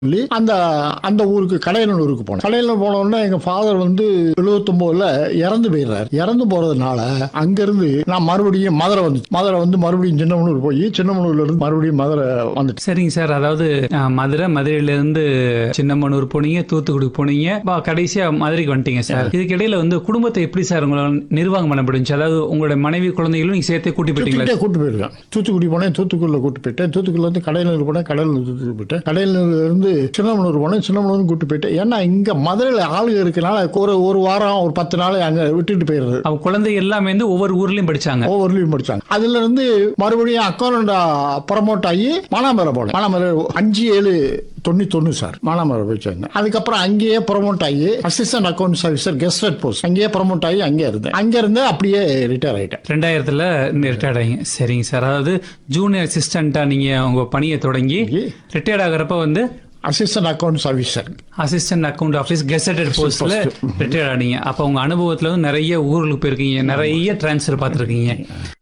சொல்லி அந்த அந்த ஊருக்கு கடையனூருக்கு போனேன் கடையனூர் போன உடனே எங்க ஃபாதர் வந்து எழுபத்தொன்பதுல இறந்து போயிடுறாரு இறந்து போறதுனால அங்கிருந்து நான் மறுபடியும் மதுரை வந்து மதுரை வந்து மறுபடியும் சின்னமனூர் போய் சின்னமனூர்ல இருந்து மறுபடியும் மதுரை வந்துட்டேன் சரிங்க சார் அதாவது அஹ், மதுரை மதுரையில இருந்து சின்னமனூர் போனீங்க தூத்துக்குடி போனீங்க பா, கடைசியா மதுரைக்கு வந்துட்டீங்க சார் இதுக்கு இடையில வந்து குடும்பத்தை எப்படி சார் உங்களால நிர்வாகம் பண்ண முடிஞ்சு அதாவது உங்களுடைய மனைவி குழந்தைகளும் நீங்க சேர்த்தே கூட்டி போயிட்டீங்களா தூத்துக்குடியே கூட்டு போயிருக்கேன் தூத்துக்குடி போனேன் தூத்துக்குடியில் கூட்டு போயிட்டேன் தூத்துக்குடியில் இருந்து கடையனூர் போனேன் கடையனூர் தூத்துக்குடி போயிட்டேன் கடையனூர்ல இருந்து சின்னமனூர் போனேன் சின்னமனூர் கூட்டு போயிட்டேன் ஏன்னா இங்க மதுரையில் ஆளுங்க இருக்கனால ஒரு ஒரு வாரம் ஒரு பத்து நாள் அங்க விட்டுட்டு போயிடுறது அவ குழந்தை எல்லாமே வந்து ஒவ்வொரு ஊர்லயும் படிச்சாங்க ஒவ்வொரு லீவ் முடிச்சாங்க அதுல இருந்து மறுபடியும் அக்கௌண்ட் ப்ரமோட் ஆகி மானாமரை போனேன் மானாமரை அஞ்சு ஏழு தொண்ணூத்தொன்னு சார் மானாமரை போய் சேர்ந்தேன் அதுக்கப்புறம் அங்கேயே ப்ரமோட் ஆகி assistant account officer gazetted post அங்கேயே ப்ரமோட் ஆகி அங்கே இருந்தேன் அங்க இருந்து அப்படியே ரிட்டையர் ஆயிட்டேன் ரெண்டாயிரத்துல ரிட்டையர்ட் ஆகிங்க சரிங்க சார் அதாவது ஜூனியர் அசிஸ்டண்டா நீங்க உங்க பணியை தொடங்கி ரிட்டையர்ட் ஆகுறப்ப வந்து assistant account officer assistant account office gazetted போஸ்ட்ல ரிட்டையர்ட் ஆனீங்க அப்போ உங்க அனுபவத்துல வந்து நிறைய ஊர்களுக்கு போயிருக்கீங்க நிறைய டிரான்ஸ்ஃபர் பார்த்துருக்கீங்க